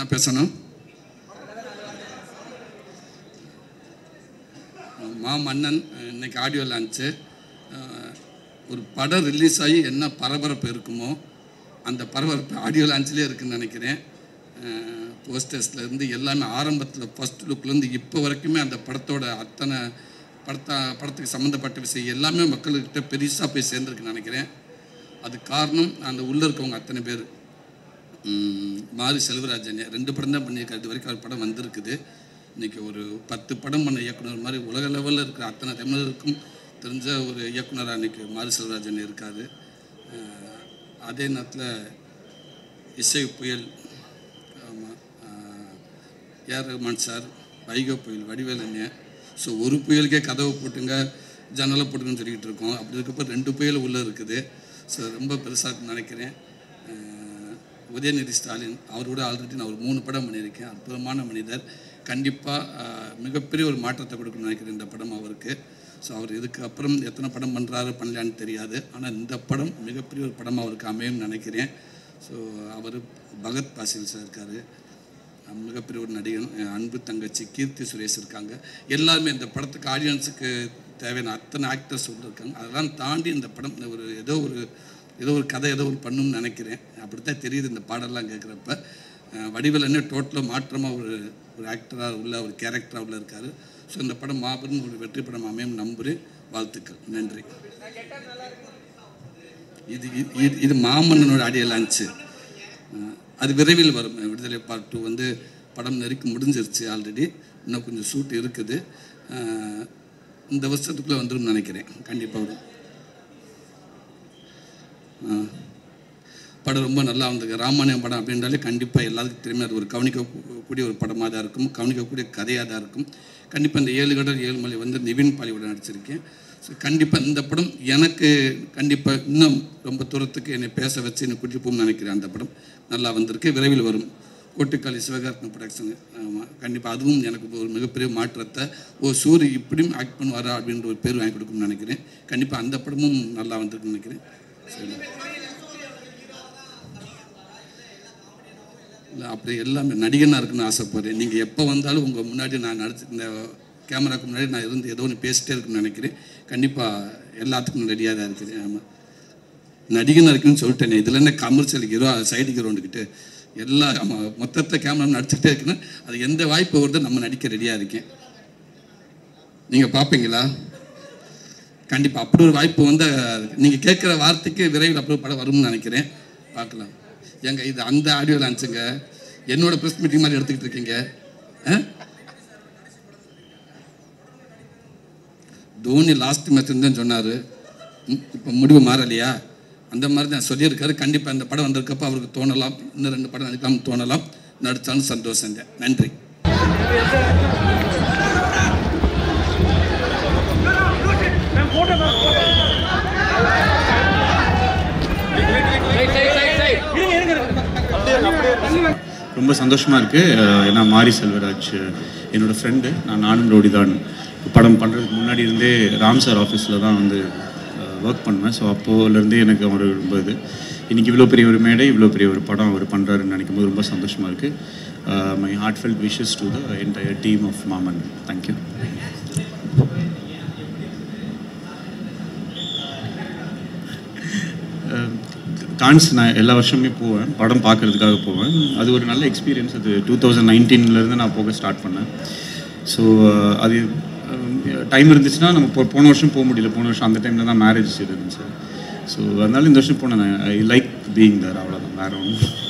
யார் பேசணும் மா மன்னன் இன்னைக்கு ஆடியோ லான்ச்சு ஒரு படம் ரிலீஸ் ஆகி என்ன பரபரப்பு இருக்குமோ அந்த பரபரப்பு ஆடியோ லான்ச்லேயே இருக்குன்னு நினைக்கிறேன் போஸ்டர்ஸ்ல இருந்து எல்லாமே ஆரம்பத்தில் ஃபர்ஸ்ட் லுக்லேருந்து இப்போ வரைக்குமே அந்த படத்தோட அத்தனை படத்தா படத்துக்கு சம்மந்தப்பட்ட விஷயம் எல்லாமே மக்கள்கிட்ட பெருசாக போய் சேர்ந்துருக்குன்னு நினைக்கிறேன் அது காரணம் அந்த உள்ளே இருக்கவங்க அத்தனை பேர் ம், மாரி செல்வராஜன் ரெண்டு படம் தான் பண்ணியிருக்காரு இது வரைக்கும் அவர் படம் வந்திருக்குது இன்னைக்கு ஒரு பத்து படம் பண்ண இயக்குனர் மாதிரி உலக லெவலில் இருக்கிற அத்தனை தமிழருக்கும் தெரிஞ்ச ஒரு இயக்குனராக இன்னைக்கு மாரி செல்வராஜன் இருக்கார் அதே நேரத்தில் இசை புயல் ஆமாம் ஏஆர் ரஹ்மான் சார் வைகோ புயல் வடிவேலண்ணே ஸோ ஒரு புயலுக்கே கதவை போட்டுங்க ஜன்னலை போட்டுங்கன்னு சொல்லிக்கிட்டு இருக்கோம் அப்படி இருக்கப்போ ரெண்டு புயல் உள்ளே இருக்குது ஸோ ரொம்ப பெருசாக நினைக்கிறேன் அஹ், உதயநிதி ஸ்டாலின் அவரோட ஆல்ரெடி நான் ஒரு மூணு படம் பண்ணியிருக்கேன் அற்புதமான மனிதர் கண்டிப்பாக மிகப்பெரிய ஒரு மாற்றத்தை கொடுக்கணும்னு நினைக்கிறேன் இந்த படம் அவருக்கு ஸோ அவர் இதுக்கு அப்புறம் எத்தனை படம் பண்ணுறாரு பண்ணலான்னு தெரியாது ஆனால் இந்த படம் மிகப்பெரிய ஒரு படம் அவருக்கு அமையும்னு நினைக்கிறேன் ஸோ அவர் பகத் பாசில் சார் இருக்கார் மிகப்பெரிய ஒரு நடிகன் என் அன்பு தங்கச்சி கீர்த்தி சுரேஷ் இருக்காங்க எல்லாருமே இந்த படத்துக்கு ஆடியன்ஸுக்கு தேவையான அத்தனை ஆக்டர்ஸ் உள்ள இருக்காங்க அதெல்லாம் தாண்டி இந்த படம் இந்த ஒரு ஏதோ ஒரு ஏதோ ஒரு கதை ஏதோ ஒரு பண்ணணும்னு நினைக்கிறேன் அப்படித்தான் தெரியுது இந்த பாடலாம் கேட்குறப்ப வடிவில் என்ன டோட்டலாக மாற்றமாக ஒரு ஒரு ஆக்டராக உள்ள ஒரு கேரக்டராக உள்ள இருக்கார் ஸோ இந்த படம் மாபெரும் ஒரு வெற்றி படம் அமையும் நம்புகிறேன் வாழ்த்துக்கள் நன்றி இது இது- இது இது மாமன்னனோட ஆடியோ லான்ச்சு அஹ் அது விரைவில் வரும் விடுதலை பார்ட் டூ வந்து படம் நெருக்கி முடிஞ்சிருச்சு ஆல்ரெடி இன்னும் கொஞ்சம் ஷூட் இருக்குது அஹ் இந்த வருஷத்துக்குள்ளே வந்துடும் நினைக்கிறேன் கண்டிப்பாக வரும் அஹ் படம் ரொம்ப நல்லா வந்திருக்கு ராமாயணம் படம் அப்படின்றாலே கண்டிப்பாக எல்லாத்துக்கும் தெரியுமே அது ஒரு கவனிக்கக்கூடிய ஒரு படமாக தான் இருக்கும் கவனிக்கக்கூடிய கதையாக தான் இருக்கும் கண்டிப்பாக இந்த ஏழு கடல் ஏழு மலை வந்து நிவின் பாலியோட நடிச்சிருக்கேன் ஸோ கண்டிப்பாக இந்த படம் எனக்கு கண்டிப்பாக இன்னும் ரொம்ப தூரத்துக்கு என்னை பேச வச்சு என்னை கூட்டிட்டு போகணும்னு நினைக்கிறேன் அந்த படம் நல்லா வந்திருக்கு விரைவில் வரும் கோட்டுக்காளி சிவகார்த்தன ப்ரொடக்ஷன் ஆமாம் கண்டிப்பாக அதுவும் எனக்கு ஒரு மிகப்பெரிய மாற்றத்தை ஓ சூரி இப்படியும் ஆக்ட் பண்ணுவாரா அப்படின்ற ஒரு பேர் வாங்கி கொடுக்கணும்னு நினைக்கிறேன் கண்டிப்பாக அந்த படமும் நல்லா வந்திருக்குன்னு நினைக்கிறேன் சரி இல்லை அப்படி எல்லாமே நடிகனாக இருக்குன்னு ஆசைப்படுறேன் நீங்கள் எப்போ வந்தாலும் உங்கள் முன்னாடி நான் நடிச்சு இந்த கேமராக்கு முன்னாடி நான் இருந்து ஏதோ ஒன்று பேசிட்டே இருக்குன்னு நினைக்கிறேன் கண்டிப்பாக எல்லாத்துக்கும் ரெடியாக தான் இருக்கிறேன் ஆமாம் நடிகனாக இருக்குன்னு சொல்லிட்டேனே இதில் என்ன கமர்ஷியல் ஹீரோ சைடு ஹீரோண்டுக்கிட்டு எல்லா ஆமாம் மொத்தத்தை கேமரா நடிச்சுட்டே இருக்குன்னா அது எந்த வாய்ப்பு வருதோ நம்ம நடிக்க ரெடியாக இருக்கேன் நீங்கள் பார்ப்பீங்களா கண்டிப்பாக அப்படி ஒரு வாய்ப்பு வந்து நீங்கள் கேட்குற வார்த்தைக்கு விரைவில் அப்படி ஒரு படம் வரும்னு நினைக்கிறேன் பார்க்கலாம் ஏங்க இது அந்த ஆடியோ லான்ச்சுங்க என்னோட ப்ரெஸ் மீட்டிங் மாதிரி எடுத்துக்கிட்டு இருக்கீங்க ஆ? தோனி லாஸ்ட் மேட்ச் தான் சொன்னார் இப்போ முடிவு மாறலையா அந்த மாதிரி தான் சொல்லியிருக்காரு கண்டிப்பாக இந்த படம் வந்திருக்கப்போ அவருக்கு தோணலாம் இன்னும் ரெண்டு படம் நடிக்கலாம் தோணலாம் நடித்தாலும் சந்தோஷம் நன்றி ரொம்ப சந்தோஷமாக இருக்குது ஏன்னா மாரி செல்வராஜ் என்னோடய ஃப்ரெண்டு நான் நானும் ரவுடி தான் படம் பண்ணுறதுக்கு முன்னாடி இருந்தே ராம் சார் ஆஃபீஸில் தான் வந்து ஒர்க் பண்ணுவேன் ஸோ அப்போலேருந்தே எனக்கு அவர் ரொம்ப இது இன்றைக்கி இவ்வளோ பெரிய ஒரு மேடை இவ்வளோ பெரிய ஒரு படம் அவர் பண்ணுறாருன்னு நினைக்கும் போது ரொம்ப சந்தோஷமாக இருக்குது my heartfelt wishes to the entire team of Maaman thank you கான்ஸ் நான் எல்லா வருஷமே போவேன் படம் பார்க்கறதுக்காக போவேன் அது ஒரு நல்ல எக்ஸ்பீரியன்ஸ் அது டூ தௌசண்ட் நைன்டீன்லேருந்து நான் போக ஸ்டார்ட் பண்ணேன் ஸோ அது டைம் இருந்துச்சுன்னா நம்ம போ போன வருஷம் போக முடியல போன வருஷம் அந்த டைமில் தான் மேரேஜ் இருந்துச்சு ஸோ அதனால இந்த வருஷம் போனேன் ஐ லைக் பீயிங் தர் அவ்வளோதான் வேறு ஒன்றும்